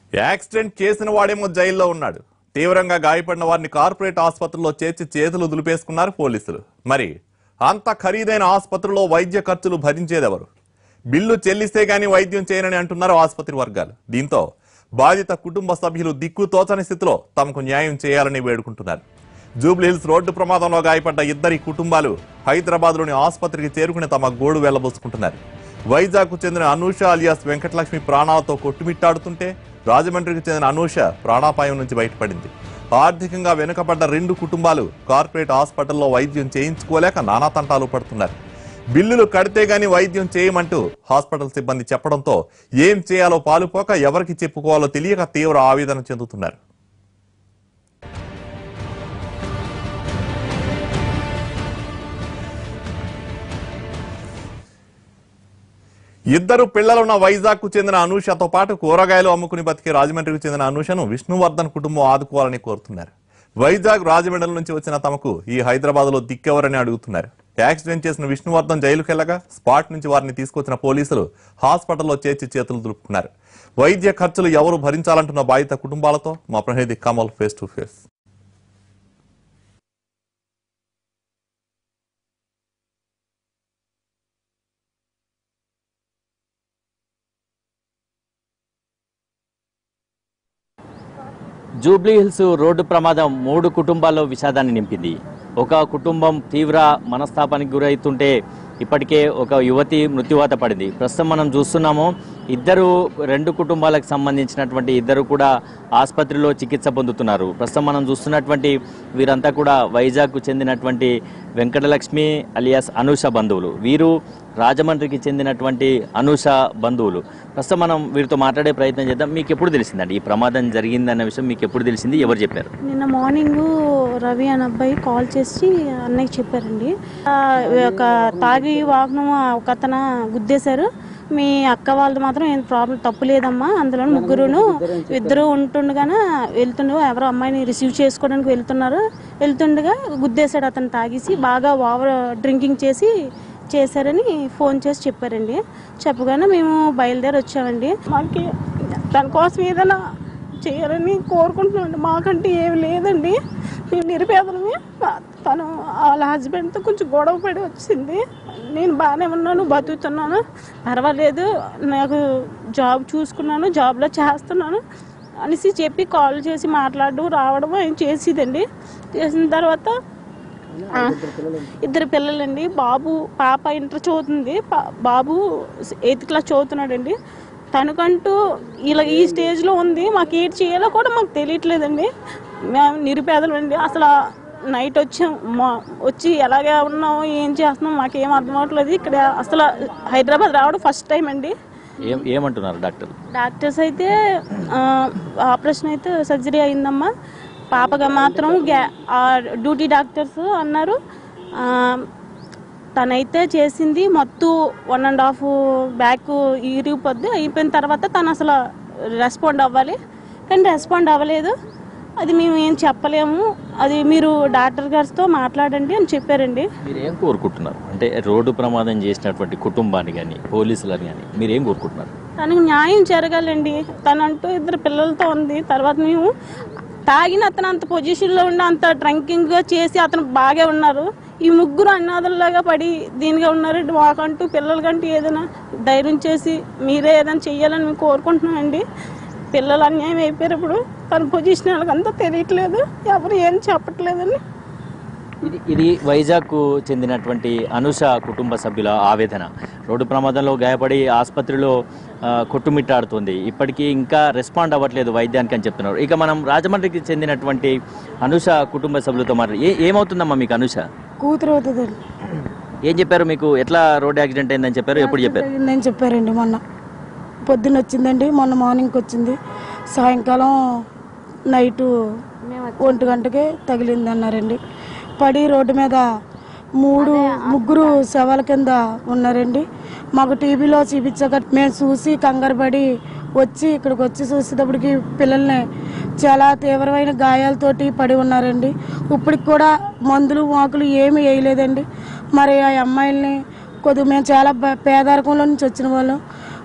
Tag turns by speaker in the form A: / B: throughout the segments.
A: accident చేసిన వాడేమో జైల్లో ఉన్నాడు తీవ్రంగా గాయపడిన వారిని కార్పొరేట్ ఆసుపత్రిలో చేర్చి చేతులు దులిపేసుకున్నారు పోలీసులు మరి అంత ఖరీదైన ఆసుపత్రిలో వైద్య ఖర్చులు భరించేదెవరు బిల్లు చెల్లిస్తే గానీ వైద్యం చేయనని అంటున్నారు ఆసుపత్రి వర్గాలు దీంతో బాధిత కుటుంబ సభ్యులు దిక్కు తోచని స్థితిలో తమకు న్యాయం చేయాలని వేడుకుంటున్నారు జూబ్లీహిల్స్ రోడ్డు ప్రమాదంలో గాయపడ్డ ఇద్దరి కుటుంబాలు హైదరాబాద్లోని ఆసుపత్రికి చేరుకుని తమ గోడు వెళ్లబోసుకుంటున్నారు వైజాగ్కు చెందిన అనూష అలియాస్ వెంకటలక్ష్మి ప్రాణాలతో కొట్టుమిట్టాడుతుంటే రాజమండ్రికి చెందిన అనూష ప్రాణాపాయం నుంచి బయటపడింది ఆర్థికంగా వెనుకబడ్డ రెండు కుటుంబాలు కార్పొరేట్ హాస్పిటల్లో వైద్యం చేయించుకోలేక నానా తంటాలు పడుతున్నారు బిల్లులు కడితే గాని వైద్యం చేయమంటూ హాస్పిటల్ సిబ్బంది చెప్పడంతో ఏం చేయాలో పాలుపోక ఎవరికి చెప్పుకోవాలో తెలియక తీవ్ర ఆవేదన చెందుతున్నారు ఇద్దరు పిల్లలున్న వైజాగ్ కు చెందిన అనూషతో పాటు కూరగాయలు అమ్ముకుని బతికే రాజమండ్రికి చెందిన అనూషను విష్ణువర్ధన్ కుటుంబం ఆదుకోవాలని కోరుతున్నారు వైజాగ్ రాజమండ్రి నుంచి వచ్చిన తమకు ఈ హైదరాబాద్ లో దిక్కెవరని అడుగుతున్నారు యాక్సిడెంట్ చేసిన విష్ణువర్ధన్ జైలుకు వెళ్ళగా స్పాట్ నుంచి వారిని తీసుకొచ్చిన పోలీసులు హాస్పిటల్లో చేర్చి చేతులు దులుపుకున్నారు వైద్య ఖర్చులు ఎవరు భరించాలంటున్న బాధిత కుటుంబాలతో మా ప్రతినిధి Kamal face to face
B: Jubilee Hills road ప్రమాదం మూడు కుటుంబాల్లో విషాదాన్ని నింపింది ఒక కుటుంబం తీవ్ర మనస్తాపానికి గురవుతుంటే ఇప్పటికే ఒక యువతి మృత్యువాత పడింది ప్రస్తుతం మనం చూస్తున్నాము ఇద్దరు రెండు కుటుంబాలకు సంబంధించినటువంటి ఇద్దరు కూడా ఆసుపత్రిలో చికిత్స పొందుతున్నారు ప్రస్తుతం మనం చూస్తున్నటువంటి వీరంతా కూడా వైజాగ్కు చెందినటువంటి వెంకటలక్ష్మి అలియాస్ అనూష బంధువులు వీరు రాజమండ్రికి చెందినటువంటి అనూష బంధువులు ప్రస్తుతం మనం వీరితో మాట్లాడే ప్రయత్నం చేద్దాం మీకు ఎప్పుడు తెలిసిందండి ఈ ప్రమాదం జరిగిందన్న విషయం మీకు ఎప్పుడు తెలిసింది ఎవరు చెప్పారు
C: నిన్న మార్నింగ్ రవి అనే అబ్బాయి కాల్ చేసి అన్నయ్య చెప్పారండి ఆ, ఒక తాగి వాహనం ఒక అతను గుద్దేశారు మీ అక్క వాళ్ళది మాత్రం ఏం ప్రాబ్లం తప్పు లేదమ్మా అందులో ముగ్గురును ఇద్దరు ఉంటుండగానే వెళ్తుండగా ఎవరో అమ్మాయిని రిసీవ్ చేసుకోవడానికి వెళ్తున్నారు వెళ్తుండగా గుద్దేశాడు అతను తాగేసి బాగా ఓవర్ డ్రింకింగ్ చేసి చేశారని ఫోన్ చేసి చెప్పారండి చెప్పగానే మేము బయలుదేరి వచ్చామండి మాకు దాని కోసం ఏదైనా చేయాలని కోరుకుంటున్నాను మాకంటే ఏమి లేదండి మేము నిరుపేదలమే తను వాళ్ళ హస్బెండ్తో కొంచెం గొడవ పడి వచ్చింది నేను బాగానే ఉన్నాను బతుకుతున్నాను పర్వాలేదు నాకు జాబ్ చూసుకున్నాను జాబ్లో చేస్తున్నాను అనేసి చెప్పి కాల్ చేసి మాట్లాడడం రావడం ఆయన చేసేదండి చేసిన తర్వాత ఆ, ఇద్దరు పిల్లలండి బాబు పాప ఇంటర్ చదువుతుంది పా- బాబు ఎయిత్ క్లాస్ చదువుతున్నాడండి తనకంటూ ఇలా ఈ స్టేజ్లో ఉంది మాకు ఏం చేయాలో కూడా మాకు తెలియట్లేదండి మేము నిరుపేదలండి అసలు నైట్ వచ్చాం మా వచ్చి ఎలాగే ఉన్నాము ఏం చేస్తున్నాం మాకు ఏం అర్థం అవ్వట్లేదు ఇక్కడ అసలు హైదరాబాద్ రావడం ఫస్ట్ టైం అండి
B: ఏం ఏమంటున్నారు డాక్టర్
C: డాక్టర్స్ అయితే ఆ, ఆపరేషన్ అయితే సర్జరీ అయిందమ్మా పాపగా మాత్రం గ్యా ఆ డ్యూటీ డాక్టర్స్ అన్నారు ఆ, తనైతే చేసింది మొత్తం వన్ అండ్ హాఫ్ బ్యాక్ ఇరిగిపోద్ది అయిపోయిన తర్వాత తను అసలు రెస్పాండ్ అవ్వాలి కానీ రెస్పాండ్ అవ్వలేదు అది మేము ఏం చెప్పలేము అది మీరు డాక్టర్ గారితో మాట్లాడండి అని చెప్పారండి
B: మీరు ఏం కోరుకుంటున్నారు అంటే రోడ్డు ప్రమాదం చేసినటువంటి కుటుంబాన్ని కానీ పోలీసులని కానీ మీరు ఏం కోరుకుంటున్నారు
C: తనకు న్యాయం జరగాలండి తనంటూ ఇద్దరు పిల్లలతో ఉంది తర్వాత మేము తాగిన అతను అంత పొజిషన్లో ఉండి అంత డ్రంకింగ్గా చేసి అతను బాగా ఉన్నారు ఈ ముగ్గురు అన్నాదుల్లాగా పడి దీనిగా ఉన్నారండి మాకంటూ పిల్లలకంటూ ఏదైనా ధైర్యం చేసి మీరే ఏదైనా చెయ్యాలని మేము కోరుకుంటున్నామండి పిల్లలు అన్యాయం అయిపోయారు ఇప్పుడు తన పొజిషన్ వాళ్ళకంతా తెలియట్లేదు ఎవరు ఏం చెప్పట్లేదండి
B: ఇది ఇది వైజాగ్కు చెందినటువంటి అనుష కుటుంబ సభ్యుల ఆవేదన రోడ్డు ప్రమాదంలో గాయపడి ఆసుపత్రిలో ఆ, కొట్టుమిట్టాడుతుంది ఇప్పటికీ ఇంకా రెస్పాండ్ అవ్వట్లేదు వైద్యానికి అని చెప్తున్నారు ఇక మనం రాజమండ్రికి చెందినటువంటి అనుష కుటుంబ సభ్యులతో మాట్లాడి ఏ ఏమవుతుందమ్మా మీకు అనుష
D: కూతురు అవుతుందండి
B: ఏం చెప్పారు మీకు ఎట్లా రోడ్ యాక్సిడెంట్ అయిందని చెప్పారు ఎప్పుడు చెప్పారు
D: నేను చెప్పారండి మొన్న పొద్దున్న వచ్చిందండి మొన్న మార్నింగ్కి వచ్చింది సాయంకాలం నైటు ఒంటి గంటకి తగిలింది అన్నారండి పడి రోడ్డు మీద మూడు ముగ్గురు శవాల కింద ఉన్నారండి మాకు టీవీలో చూపించాక మేము చూసి కంగారు పడి వచ్చి ఇక్కడికి వచ్చి చూసేటప్పటికి పిల్లల్ని చాలా తీవ్రమైన గాయాలతోటి పడి ఉన్నారండి ఇప్పటికి కూడా మందులు మాకులు ఏమీ వేయలేదండి మరి ఆ అమ్మాయిల్ని కొద్దిగా మేము చాలా బ- పేదరికంలో నుంచి వచ్చిన వాళ్ళం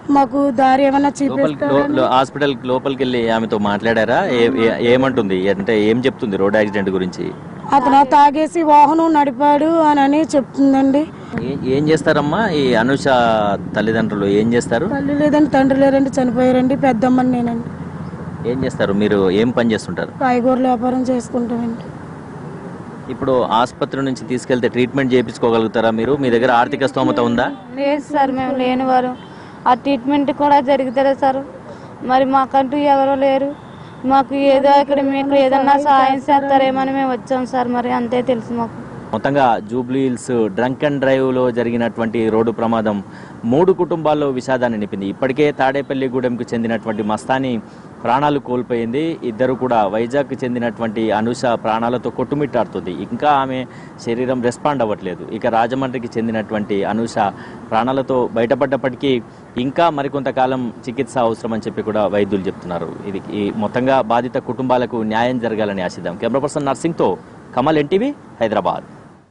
D: మాకు దారి ఏమైనా
B: లోపలికి
D: చూపిస్తారా
B: లో- లో- హాస్పిటల్ లోపలికి వెళ్ళి ఆమెతో మాట్లాడారా ఏ- ఏ- ఏమంటుంది అంటే ఏం చెప్తుంది రోడ్ యాక్సిడెంట్ గురించి
D: అతను తాగేసి వాహనం నడిపాడు అని అని చెప్తుందండి
B: ఏ- ఏం చేస్తారమ్మా ఈ అనుష తల్లిదండ్రులు ఏం చేస్తారు
D: తల్లి లేదండి తండ్రి లేదండి చనిపోయారండి పెద్దమ్మని నేనండి
B: ఏం చేస్తారు మీరు ఏం పని చేస్తుంటారు
D: కాయగూరల వ్యాపారం చేసుకుంటామండి
B: ఇప్పుడు ఆసుపత్రి నుంచి తీసుకెళ్తే ట్రీట్మెంట్ చేయించుకోగలుగుతారా మీరు మీ దగ్గర ఆర్థిక స్తోమత ఉందా
E: లేదు సార్ మేము లేని వారు ఆ ట్రీట్మెంట్ కూడా జరుగుతుంది సార్ మరి మాకంటూ ఎవరో లేరు మాకు ఏదో ఇక్కడ మీకు ఏదన్నా సహాయం చేస్తారేమని మేము వచ్చాం సార్ మరి అంతే తెలుసు మాకు
B: మొత్తంగా Jubilee Hills drunk and drive లో జరిగినటువంటి రోడ్డు ప్రమాదం మూడు కుటుంబాల్లో విషాదాన్ని నింపింది ఇప్పటికే తాడేపల్లిగూడెంకు చెందినటువంటి మస్తాని ప్రాణాలు కోల్పోయింది ఇద్దరు కూడా వైజాగ్కి చెందినటువంటి అనుష ప్రాణాలతో కొట్టుమిట్టాడుతుంది ఇంకా ఆమె శరీరం రెస్పాండ్ అవ్వట్లేదు ఇక రాజమండ్రికి చెందినటువంటి అనుష ప్రాణాలతో బయటపడ్డప్పటికీ ఇంకా మరికొంతకాలం చికిత్స అవసరమని చెప్పి కూడా వైద్యులు చెప్తున్నారు ఇది ఈ మొత్తంగా బాధిత కుటుంబాలకు న్యాయం జరగాలని ఆశిద్దాం కెమెరా పర్సన్ నర్సింగ్తో Kamal NTV Hyderabad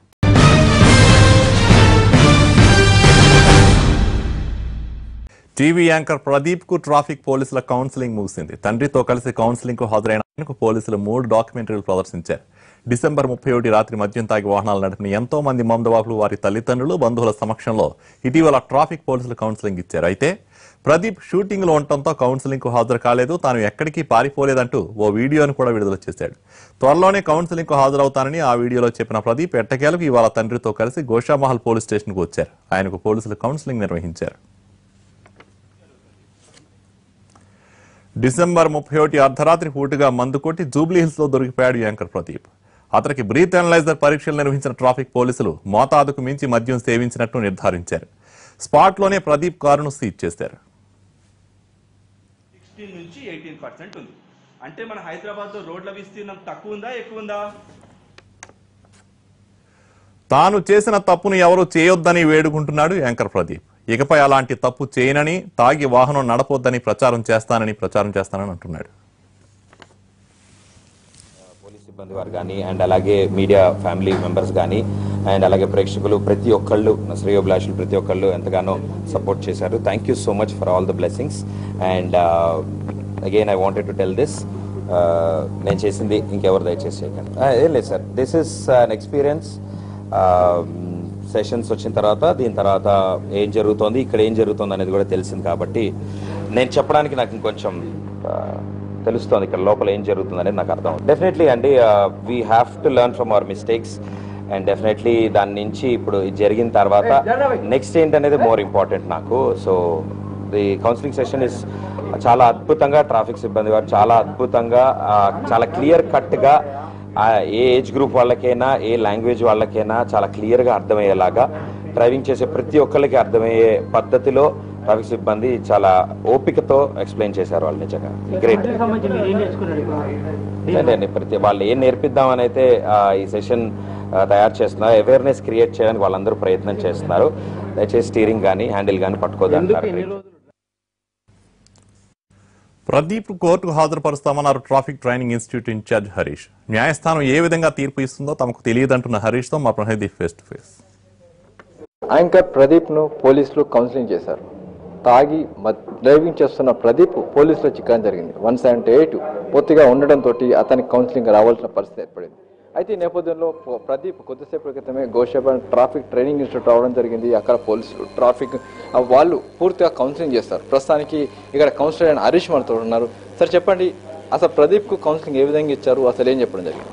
A: TV anchor Pradeep కు ట్రాఫిక్ పోలీసుల కౌన్సిలింగ్ ముగిసింది తండ్రితో కలిసి కౌన్సిలింగ్ కు హాజరైన ఆయనకు పోలీసులు మూడు డాక్యుమెంటరీలు ప్రదర్శించారు డిసెంబర్ ముప్పై ఒకటి రాత్రి మద్యం తాగి వాహనాలు నడిపిన ఎంతో మంది మందువాకులు వారి తల్లిదండ్రులు బంధువుల సమక్షంలో ఇటీవల ట్రాఫిక్ పోలీసులు కౌన్సిలింగ్ ఇచ్చారు అయితే ప్రదీప్ షూటింగ్ లో ఉండటంతో కౌన్సిలింగ్ కు హాజరు కాలేదు తాను ఎక్కడికి పారిపోలేదంటూ ఓ వీడియోను కూడా విడుదల చేశాడు త్వరలోనే కౌన్సిలింగ్ కు హాజరవుతానని ఆ వీడియోలో చెప్పిన ప్రదీప్ ఎట్టకేలకు ఇవాళ తండ్రితో కలిసి గోషామహల్ పోలీస్ స్టేషన్ కు వచ్చారు ఆయనకు పోలీసులు కౌన్సిలింగ్ నిర్వహించారు డిసెంబర్ ముప్పై ఒకటి అర్ధరాత్రి పూటుగా మందు కొట్టి జూబ్లీ హిల్స్ లో దొరికిపోయాడు యాంకర్ ప్రదీప్ అతనికి బ్రీత్ అనలైజర్ పరీక్షలు నిర్వహించిన ట్రాఫిక్ పోలీసులు మోతాదుకు మించి మద్యం సేవించినట్టు నిర్ధారించారు స్పాట్ లోనే ప్రదీప్ కారును సీజ్ చేశారు
F: సిక్స్టీన్ నుంచి ఎయిటీన్ పర్సెంట్ ఉంది అంటే మన హైదరాబాద్లో రోడ్ల విస్తీర్ణం తక్కువ ఉందా ఎక్కువ ఉందా
A: తాను చేసిన తప్పును ఎవరూ చేయొద్దని వేడుకుంటున్నాడు యాంకర్ ప్రదీప్ ఇకపై అలాంటి తప్పు చేయనని తాగి వాహనం నడపొద్దని ప్రచారం చేస్తానని ప్రచారం చేస్తానని అంటున్నాడు
G: పోలీస్ సిబ్బంది వారు కానీ అండ్ అలాగే మీడియా ఫ్యామిలీ మెంబర్స్ కానీ అండ్ అలాగే ప్రేక్షకులు ప్రతి ఒక్కళ్ళు నా శ్రేయోభిలాషులు ప్రతి ఒక్కళ్ళు ఎంతగానో సపోర్ట్ చేశారు thank you so much for all the blessings and again I wanted to tell this నేను చేసింది ఇంకెవరు దయచేసి చేయకండి Ah, ఏం లేదు sir this is an experience sessions వచ్చిన తర్వాత దీని తర్వాత ఏం జరుగుతోంది ఇక్కడ ఏం జరుగుతుంది అనేది కూడా తెలిసింది కాబట్టి నేను చెప్పడానికి నాకు ఇంకొంచెం ఆ, తెలుస్తోంది ఇక్కడ లోపల ఏం జరుగుతుంది అనేది నాకు అర్థం డెఫినెట్లీ అండి we have to learn from our mistakes and definitely దాని నుంచి ఇప్పుడు ఇది జరిగిన తర్వాత నెక్స్ట్ ఏంటనేది మోర్ ఇంపార్టెంట్ నాకు so the counselling session is చాలా అద్భుతంగా ట్రాఫిక్ సిబ్బంది వారు చాలా అద్భుతంగా ఆ, చాలా క్లియర్ కట్గా ఆ, ఏ ఏజ్ గ్రూప్ వాళ్ళకైనా ఏ లాంగ్వేజ్ వాళ్ళకైనా చాలా క్లియర్గా అర్థమయ్యేలాగా డ్రైవింగ్ చేసే ప్రతి ఒక్కరికి అర్థమయ్యే పద్ధతిలో ట్రాఫిక్ సిబ్బంది చాలా ఓపికతో ఎక్స్ప్లెయిన్ చేశారు వాళ్ళు నిజంగా గ్రేట్ అండి ప్రతి వాళ్ళు ఏం నేర్పిద్దామని అయితే ఆ, ఈ సెషన్ తయారు చేస్తున్నారు అవేర్నెస్ క్రియేట్ చేయడానికి వాళ్ళందరూ ప్రయత్నం చేస్తున్నారు దయచేసి స్టీరింగ్ కానీ హ్యాండిల్ కానీ పట్టుకోదంటారు
A: ప్రదీప్ కోర్టుకు హాజరుపరుస్తామన్నారు traffic training institute incharge Harish న్యాయస్థానం ఏ విధంగా తీర్పు ఇస్తుందో తమకు తెలియదంటున్న హరీష్ తో మా ప్రతినిధి ఫేస్ టు ఫేస్
H: యాంకర్ ప్రదీప్ను పోలీసులు కౌన్సిలింగ్ చేశారు తాగి మ- డ్రైవింగ్ చేస్తున్న ప్రదీప్ పోలీసులు చిక్కడం జరిగింది వన్ సెవెంటీ ఎయిట్ పూర్తిగా ఉండడంతో అతనికి కౌన్సిలింగ్ రావాల్సిన పరిస్థితి ఏర్పడింది అయితే ఈ నేపథ్యంలో పో- ప్రదీప్ కొద్దిసేపు క్రితమే గోషాబాద్ ట్రాఫిక్ ట్రైనింగ్ ఇన్స్టిట్యూట్ రావడం జరిగింది అక్కడ పోలీసులు ట్రాఫిక్ ఆ, వాళ్ళు పూర్తిగా కౌన్సిలింగ్ చేస్తారు ప్రస్తుతానికి ఇక్కడ కౌన్సిలర్ అయిన హరీష్ మనతో ఉన్నారు సార్ చెప్పండి అసలు ప్రదీప్కు కౌన్సిలింగ్ ఏ విధంగా ఇచ్చారు అసలు ఏం చెప్పడం జరిగింది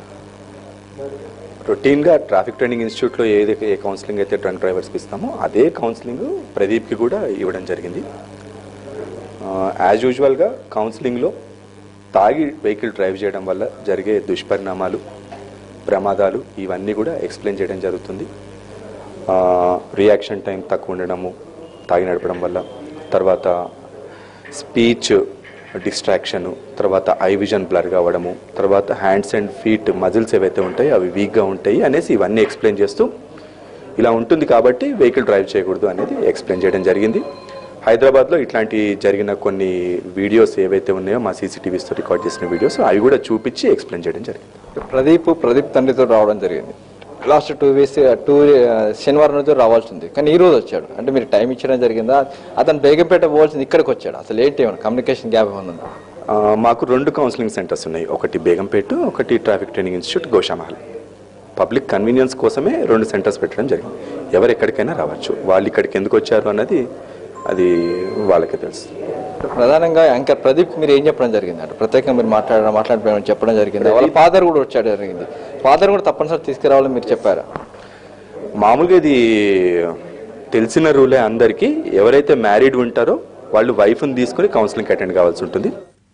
I: రొటీన్గా ట్రాఫిక్ ట్రైనింగ్ ఇన్స్టిట్యూట్లో ఏదైతే ఏ కౌన్సిలింగ్ అయితే ట్రంక్ డ్రైవర్స్కి ఇస్తామో అదే కౌన్సిలింగ్ ప్రదీప్కి కూడా ఇవ్వడం జరిగింది యాజ్ యూజువల్గా కౌన్సిలింగ్లో తాగి వెహికల్ డ్రైవ్ చేయడం వల్ల జరిగే దుష్పరిణామాలు ప్రమాదాలు ఇవన్నీ కూడా ఎక్స్ప్లెయిన్ చేయడం జరుగుతుంది రియాక్షన్ టైం తక్కువ ఉండడము తాగి నడపడం వల్ల తర్వాత స్పీచ్ డిస్ట్రాక్షన్ తర్వాత ఐ విజన్ బ్లర్ కావడము తర్వాత హ్యాండ్స్ అండ్ ఫీట్ మజిల్స్ ఏవైతే ఉంటాయో అవి వీక్గా ఉంటాయి అనేసి ఇవన్నీ ఎక్స్ప్లెయిన్ చేస్తూ ఇలా ఉంటుంది కాబట్టి వెహికల్ డ్రైవ్ చేయకూడదు అనేది ఎక్స్ప్లెయిన్ చేయడం జరిగింది హైదరాబాద్లో ఇట్లాంటి జరిగిన కొన్ని వీడియోస్ ఏవైతే ఉన్నాయో మా సీసీటీవీస్తో రికార్డ్ చేసిన వీడియోస్ అవి కూడా చూపించి ఎక్స్ప్లెయిన్ చేయడం జరిగింది
H: ప్రదీప్ ప్రదీప్ తండ్రితో రావడం జరిగింది లాస్ట్ టూ వీక్స్ టూ శనివారం రోజు రావాల్సి ఉంది కానీ ఈ రోజు వచ్చాడు అంటే మీరు టైం ఇచ్చడం జరిగిందా అతను బేగంపేట పోవాల్సింది ఇక్కడికి వచ్చాడు అసలు ఏంటి ఏమన్నా కమ్యూనికేషన్ గ్యాప్ ఏమన్నా ఉందా
I: ఆ, మాకు రెండు కౌన్సిలింగ్ సెంటర్స్ ఉన్నాయి ఒకటి బేగంపేట ఒకటి traffic training institute Goshamahal public convenience కోసమే రెండు సెంటర్స్ పెట్టడం జరిగింది ఎవరు ఎక్కడికైనా రావచ్చు వాళ్ళు ఇక్కడికి ఎందుకు వచ్చారు అన్నది అది వాళ్ళకే తెలుసు
H: ప్రధానంగా యాంకర్ ప్రదీప్ మీరు ఏం చెప్పడం జరిగింది అంటే ప్రత్యేకంగా మీరు మాట్లాడడం మాట్లాడిపోయామని చెప్పడం జరిగింది వాళ్ళ ఫాదర్ కూడా వచ్చాడు జరిగింది ఫాదర్ కూడా తప్పనిసరి తీసుకురావాలని మీరు చెప్పారా
I: మామూలుగా ఇది తెలిసిన రూలే అందరికీ ఎవరైతే మ్యారీడ్ ఉంటారో వాళ్ళు వైఫ్ని తీసుకుని కౌన్సిలింగ్ అటెండ్ కావాల్సి ఉంటుంది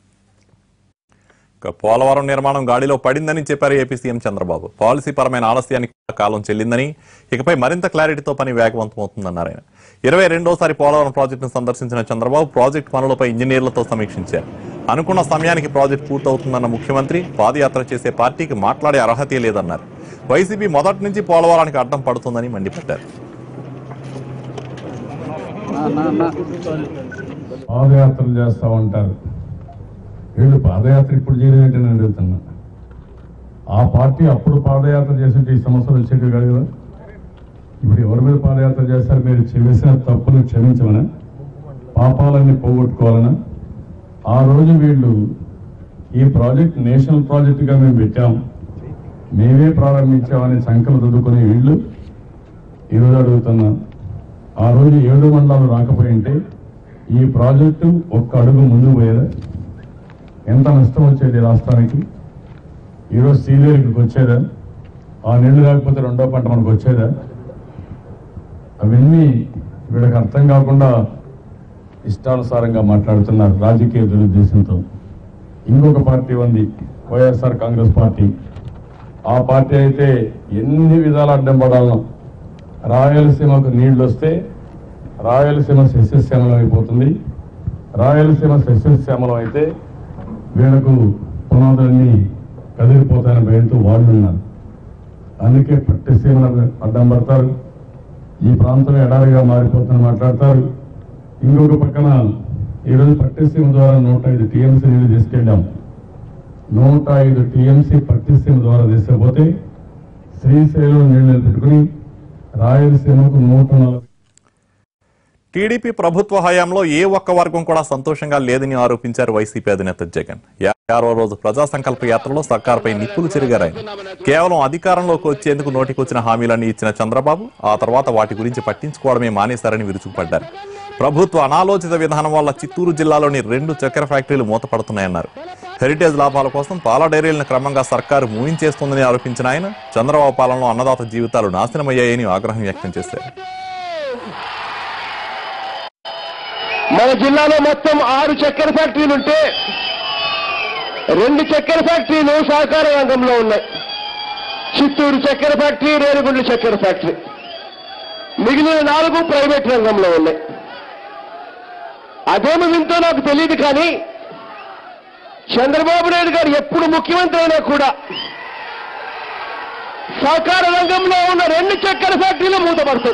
A: ఇక పోలవరం నిర్మాణం గాడిలో పడిందని చెప్పారు ఏపీ సీఎం చంద్రబాబు పాలసీ పరమైన ఆలస్యానికి కాలం చెల్లిందని ఇకపై మరింత క్లారిటీతో పని వేగవంతమవుతుందన్నారు ఆయన ఇరవై రెండోసారి పోలవరం ప్రాజెక్టును సందర్శించిన చంద్రబాబు ప్రాజెక్టు పనులపై ఇంజనీర్లతో సమీక్షించారు అనుకున్న సమయానికి ప్రాజెక్టు పూర్తవుతుందన్న ముఖ్యమంత్రి పాదయాత్ర చేసే పార్టీకి మాట్లాడే అర్హతే లేదన్నారు వైసీపీ మొదటి నుంచి పోలవరానికి అడ్డం పడుతుందని మండిపడ్డారు
J: పాదయాత్రలు చేస్తూ ఉంటారు వీళ్ళు పాదయాత్ర ఇప్పుడు చేయడం ఏంటని అడుగుతున్నా ఆ పార్టీ అప్పుడు పాదయాత్ర చేస్తుంటే ఈ సమస్యలు వచ్చేవి కాదు కదా ఇప్పుడు ఎవరి మీద పాదయాత్ర చేస్తారు మీరు చేసిన తప్పును క్షమించమనా పాపాలన్నీ పోగొట్టుకోవాలనా ఆ రోజు వీళ్ళు ఈ ప్రాజెక్ట్ నేషనల్ ప్రాజెక్టుగా మేము పెట్టాం మేమే ప్రారంభించామని సంకలు దుద్దుకునే వీళ్ళు ఈరోజు అడుగుతున్నా ఆ రోజు ఏడు మండలాలు రాకపోయింటే ఈ ప్రాజెక్టు ఒక్క అడుగు ముందుకు పోయేదా ఎంత నష్టం వచ్చేది రాష్ట్రానికి ఈరోజు సీనియర్ ఇక్కడికి వచ్చేదా ఆ నీళ్లు లేకపోతే రెండో పంట మనకు వచ్చేదా అవన్నీ వీళ్ళకి అర్థం కాకుండా ఇష్టానుసారంగా మాట్లాడుతున్నారు రాజకీయ దురుద్దేశంతో ఇంకొక పార్టీ ఉంది వైఎస్ఆర్ కాంగ్రెస్ పార్టీ ఆ పార్టీ అయితే ఎన్ని విధాల అడ్డం పడాలను రాయలసీమకు నీళ్లు వస్తే రాయలసీమ సస్యశ్యామలం అయిపోతుంది రాయలసీమ సస్యశ్యామలం అయితే వీళ్ళకు పునాదులన్నీ కదిలిపోతాయని భయంతో వాళ్ళు ఉన్నారు అందుకే పట్టిసీమల అడ్డం పడతారు ఈ ప్రాంతం ఎడారిగా మారిపోతుందని మాట్లాడతారు ఇంకొక పక్కన ఈరోజు పట్టిసీమ ద్వారా నూట ఐదు టీఎంసీ నీళ్లు తీసుకెళ్ళాం నూట ఐదు టీఎంసీ పట్టిసీమ ద్వారా తీసుకపోతే శ్రీశైలం నీళ్లు పెట్టుకుని రాయలసీమకు నూట నలభై
A: టీడీపీ ప్రభుత్వ హయాంలో ఏ ఒక్క వర్గం కూడా సంతోషంగా లేదని ఆరోపించారు వైసీపీ అధినేత జగన్ యాభై ఆరో రోజు ప్రజా సంకల్ప యాత్రలో సర్కార్పై నిప్పులు చెరిగారు ఆయన కేవలం అధికారంలోకి వచ్చేందుకు నోటికొచ్చిన హామీలన్నీ ఇచ్చిన చంద్రబాబు ఆ తర్వాత వాటి గురించి పట్టించుకోవడమే మానేశారని విరుచుకుపడ్డారు ప్రభుత్వ అనాలోచిత విధానం వల్ల చిత్తూరు జిల్లాలోని రెండు చక్కెర ఫ్యాక్టరీలు మూతపడుతున్నాయన్నారు హెరిటేజ్ లాభాల కోసం పాల డైరీలను క్రమంగా సర్కారు మూయించేస్తోందని ఆరోపించిన ఆయన చంద్రబాబు పాలనలో అన్నదాత జీవితాలు నాశనమయ్యాయని ఆగ్రహం వ్యక్తం చేశారు
K: మన జిల్లాలో మొత్తం ఆరు చక్కెర ఫ్యాక్టరీలు ఉంటే రెండు చక్కెర ఫ్యాక్టరీలు సహకార రంగంలో ఉన్నాయి చిత్తూరు చక్కెర ఫ్యాక్టరీ రేణిగుండ్ల చక్కెర ఫ్యాక్టరీ మిగిలిన నాలుగు ప్రైవేట్ రంగంలో ఉన్నాయి అదేమి వింతో నాకు తెలియదు కానీ చంద్రబాబు నాయుడు గారు ఎప్పుడు ముఖ్యమంత్రి అయినా కూడా సహకార రంగంలో ఉన్న రెండు చక్కెర ఫ్యాక్టరీలు మూతపడతాయి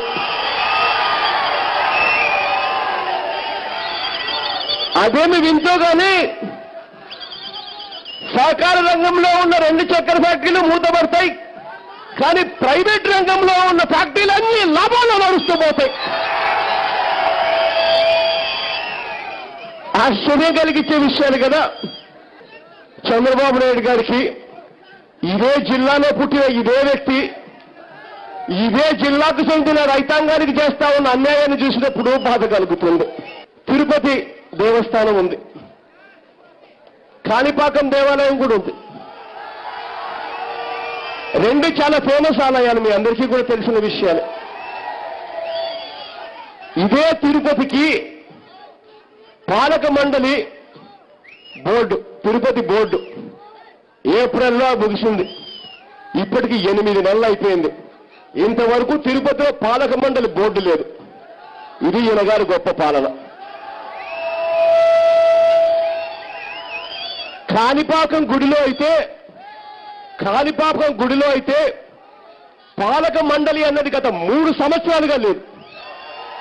K: అదేమి వింతో కానీ సహకార రంగంలో ఉన్న రెండు చక్కెర ఫ్యాక్టరీలు మూతపడతాయి కానీ ప్రైవేట్ రంగంలో ఉన్న ఫ్యాక్టరీలన్నీ లాభంలో నడుస్తూ పోతాయి ఆశ్చర్యం కలిగించే విషయాలు కదా చంద్రబాబు నాయుడు గారికి ఇదే జిల్లాలో పుట్టిన ఇదే వ్యక్తి ఇదే జిల్లాకు చెందిన రైతాంగానికి చేస్తా ఉన్న అన్యాయాన్ని చూసినప్పుడు బాధ కలుగుతుంది తిరుపతి దేవస్థానం ఉంది కాణిపాకం దేవాలయం కూడా ఉంది రెండు చాలా ఫేమస్ ఆలయాలు మీ అందరికీ కూడా తెలిసిన విషయాలు ఇదే తిరుపతికి పాలక మండలి బోర్డు తిరుపతి బోర్డు ఏప్రిల్లో ముగిసింది ఇప్పటికి ఎనిమిది నెలలు అయిపోయింది ఇంతవరకు తిరుపతిలో పాలక మండలి బోర్డు లేదు ఇది ఈయన గారి గొప్ప పాలన కాణిపాకం గుడిలో అయితే కాణిపాకం గుడిలో అయితే పాలక మండలి అన్నది గత మూడు సంవత్సరాలుగా లేదు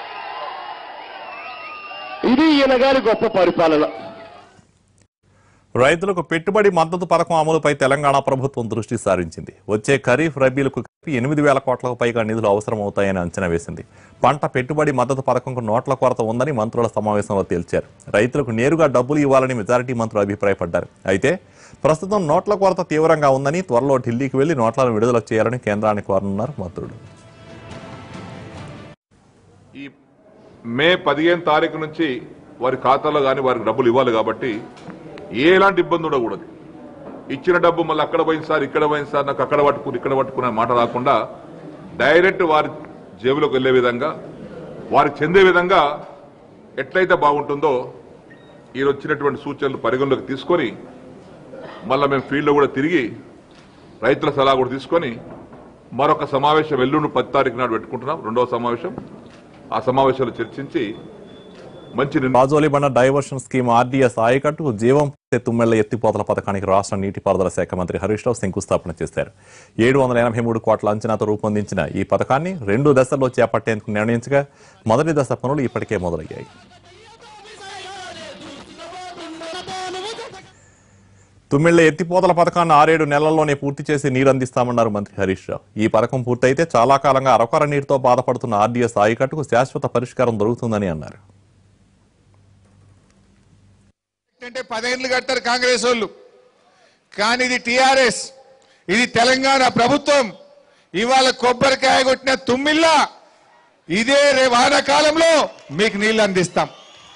K: ఇది ఈయన గారి గొప్ప పరిపాలన
A: రైతులకు పెట్టుబడి మద్దతు పథకం అమలుపై తెలంగాణ ప్రభుత్వం దృష్టి సారించింది వచ్చే ఖరీఫ్ రబీలకు కలిపి ఎనిమిది వేల కోట్లకు పైగా నిధులు అవసరమవుతాయని అంచనా వేసింది పంట పెట్టుబడి మద్దతు పథకంకు నోట్ల కొరత ఉందని మంత్రుల సమావేశంలో తేల్చారు రైతులకు నేరుగా డబ్బులు ఇవ్వాలని మెజారిటీ మంత్రులు అభిప్రాయపడ్డారు అయితే ప్రస్తుతం నోట్ల కొరత తీవ్రంగా ఉందని త్వరలో ఢిల్లీకి వెళ్లి నోట్లను విడుదల చేయాలని కేంద్రాన్ని కోరనున్నారు మంత్రులు
L: ఈ మే పదిహేను తారీఖు నుంచి వారి ఖాతాలో కానీ వారికి డబ్బులు ఇవ్వాలి కాబట్టి ఎలాంటి ఇబ్బంది ఉండకూడదు ఇచ్చిన డబ్బు మళ్ళీ అక్కడ పోయింది సార్ ఇక్కడ పోయింది సార్ నాకు అక్కడ పట్టుకుని ఇక్కడ పట్టుకునే మాట రాకుండా డైరెక్ట్ వారి జేబులోకి వెళ్ళే విధంగా వారికి చెందే విధంగా ఎట్లయితే బాగుంటుందో ఈ వచ్చినటువంటి సూచనలు పరిగణలోకి తీసుకొని మళ్ళీ మేము ఫీల్డ్లో కూడా తిరిగి రైతుల సలహా కూడా తీసుకొని మరొక సమావేశం ఎల్లుండి పది తారీఖు నాడు పెట్టుకుంటున్నాం రెండవ సమావేశం ఆ సమావేశంలో చర్చించి మంచి
A: రాజోలి బండ డైవర్షన్ స్కీమ్ ఆర్డీఎస్ ఆయకట్టు జీవం పోసే తుమ్మెళ్ల ఎత్తిపోతల పథకానికి రాష్ట్ర నీటిపారుదల శాఖ మంత్రి హరీష్ రావు శంకుస్థాపన చేశారు ఏడు వందల ఎనభై మూడు కోట్ల అంచనాతో రూపొందించిన ఈ పథకాన్ని రెండు దశల్లో చేపట్టేందుకు నిర్ణయించగా మొదటి దశ పనులు ఇప్పటికే మొదలయ్యాయి తుమ్మిళ్ల ఎత్తిపోతల పథకాన్ని ఆరేడు నెలల్లోనే పూర్తి చేసి నీరు అందిస్తామన్నారు మంత్రి హరీష్ రావు ఈ పథకం పూర్తయితే చాలా కాలంగా అరకొర నీరుతో బాధపడుతున్న ఆర్డీఎస్ ఆయకట్టుకు శాశ్వత పరిష్కారం దొరుకుతుందని అన్నారు
M: అంటే పదేళ్ళు కట్టారు కాంగ్రెస్ వాళ్ళు కానీ ఇది టిఆర్ఎస్ ఇది తెలంగాణ ప్రభుత్వం ఇవాళ కొబ్బరికాయ కొట్టిన తుమ్మిల్లా ఇదే రే వానాకాలంలో మీకు నీళ్లు అందిస్తాం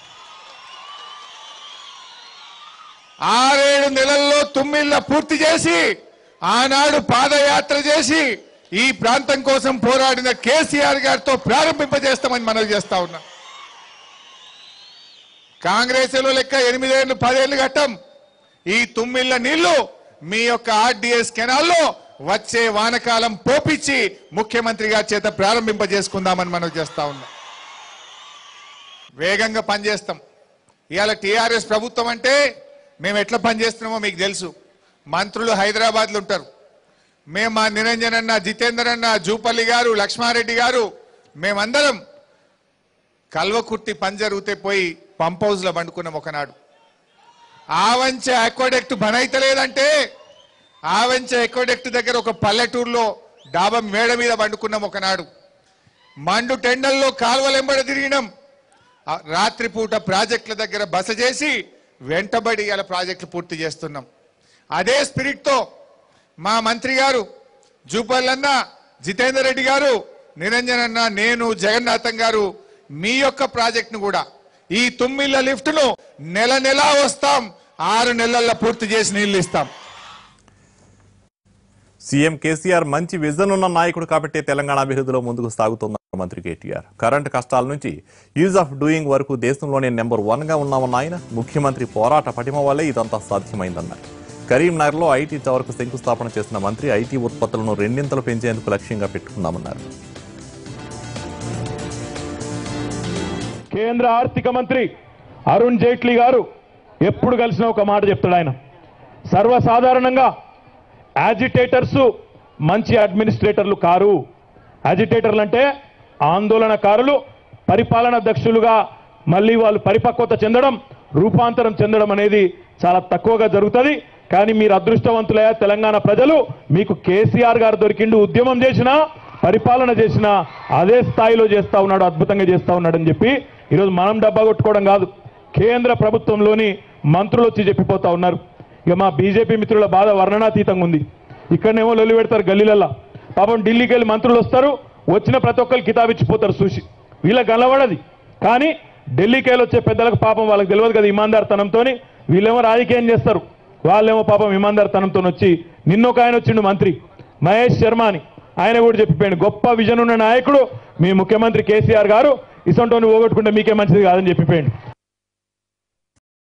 M: ఆరేడు నెలల్లో తుమ్మిళ్ళ పూర్తి చేసి ఆనాడు పాదయాత్ర చేసి ఈ ప్రాంతం కోసం పోరాడిన కేసీఆర్ గారితో ప్రారంభింపజేస్తామని మనవి చేస్తా ఉన్నాం కాంగ్రెస్ లో లెక్క ఎనిమిదేళ్లు పదేళ్లు కట్టం ఈ తుమ్మిళ్ళ నీళ్లు మీ యొక్క ఆర్డీఎస్ కెనాల్లో వచ్చే వానకాలం పోపిచ్చి ముఖ్యమంత్రి గారి చేత ప్రారంభింపజేసుకుందామని మనం చేస్తా ఉన్నాం వేగంగా పనిచేస్తాం ఇవాళ టీఆర్ఎస్ ప్రభుత్వం అంటే మేము ఎట్లా పనిచేస్తున్నామో మీకు తెలుసు మంత్రులు హైదరాబాద్లో ఉంటారు మేము మా నిరంజన్ అన్న జితేందర్ అన్న జూపల్లి గారు లక్ష్మారెడ్డి గారు మేమందరం కల్వకుర్తి పని జరిగితే పోయి పంప్ హౌస్ లో పండుకున్నాం ఒకనాడు ఆవంచె అక్వాడెక్ట్ బనైతలేదంటే ఆవంచె అక్వాడెక్ట్ దగ్గర ఒక పల్లెటూరులో డాబా మేడ మీద పండుకున్నాం ఒకనాడు మండు టెండల్లో కాలువలెంబడ తిరిగినాం ఆ రాత్రిపూట ప్రాజెక్టుల దగ్గర బస చేసి వెంటబడి ఇలా ప్రాజెక్టులు పూర్తి చేస్తున్నాం అదే స్పిరిట్ తో మా మంత్రి గారు జూపల్లన్న జితేందర్ రెడ్డి గారు నిరంజన్ అన్న నేను జగన్నాథం గారు మీ యొక్క ప్రాజెక్ట్ ను కూడా ఈ తుమ్మిళ్ళ లిఫ్ట్ ను నెల నెలా వస్తాం ఆరు నెలల్లో పూర్తి చేసి నీళ్లు ఇస్తాం
A: సీఎం కేసీఆర్ మంచి విజన్ ఉన్న నాయకుడు కాబట్టే తెలంగాణ అభివృద్ధిలో ముందుకు సాగుతోందన్నారు మంత్రి కేటీఆర్ కరెంట్ కష్టాల నుంచి యూజ్ ఆఫ్ డూయింగ్ వరకు దేశంలోనే నెంబర్ వన్ గా ఉన్నామన్న ఆయన ముఖ్యమంత్రి పోరాట పటిమ వల్లే ఇదంతా సాధ్యమైందన్నారు కరీంనగర్లో ఐటీ టవర్కు శంకుస్థాపన చేసిన మంత్రి ఐటీ ఉత్పత్తులను రెండింతలు పెంచేందుకు లక్ష్యంగా పెట్టుకున్నామన్నారు
N: కేంద్ర ఆర్థిక మంత్రి అరుణ్ జైట్లీ గారు ఎప్పుడు కలిసిన ఒక మాట చెప్తాడు ఆయన సర్వసాధారణంగా యాజిటేటర్స్ మంచి అడ్మినిస్ట్రేటర్లు కారు యాజిటేటర్లు అంటే ఆందోళనకారులు పరిపాలన దక్షులుగా మళ్ళీ వాళ్ళు పరిపక్వత చెందడం రూపాంతరం చెందడం అనేది చాలా తక్కువగా జరుగుతుంది కానీ మీరు అదృష్టవంతులయ్యా తెలంగాణ ప్రజలు మీకు కేసీఆర్ గారు దొరికిండు ఉద్యమం చేసినా పరిపాలన చేసినా అదే స్థాయిలో చేస్తా ఉన్నాడు అద్భుతంగా చేస్తా ఉన్నాడని చెప్పి ఈరోజు మనం డబ్బా కొట్టుకోవడం కాదు కేంద్ర ప్రభుత్వంలోని మంత్రులు వచ్చి చెప్పిపోతా ఉన్నారు ఇక మా బీజేపీ మిత్రుల బాధ వర్ణనాతీతంగా ఉంది ఇక్కడనేమో లొల్లి పెడతారు గల్లీలల్లా పాపం ఢిల్లీకి వెళ్ళి మంత్రులు వస్తారు వచ్చిన ప్రతి ఒక్కరు కితాబిచ్చిపోతారు చూసి వీళ్ళకి కనబడది కానీ ఢిల్లీకి వెళ్ళి వచ్చే పెద్దలకు పాపం వాళ్ళకి తెలియదు కదా ఇమాందార్తనంతో వీళ్ళేమో రాజకీయం చేస్తారు వాళ్ళేమో పాపం ఇమాందార్తనంతో వచ్చి నిన్నొక ఆయన వచ్చిండు మంత్రి మహేష్ శర్మ అని ఆయన కూడా చెప్పిపోయాడు గొప్ప విజన్ ఉన్న నాయకుడు మీ ముఖ్యమంత్రి కేసీఆర్ గారు ఇసంటోని పోగొట్టుకుంటే మీకే మంచిది కాదని చెప్పిపోయాడు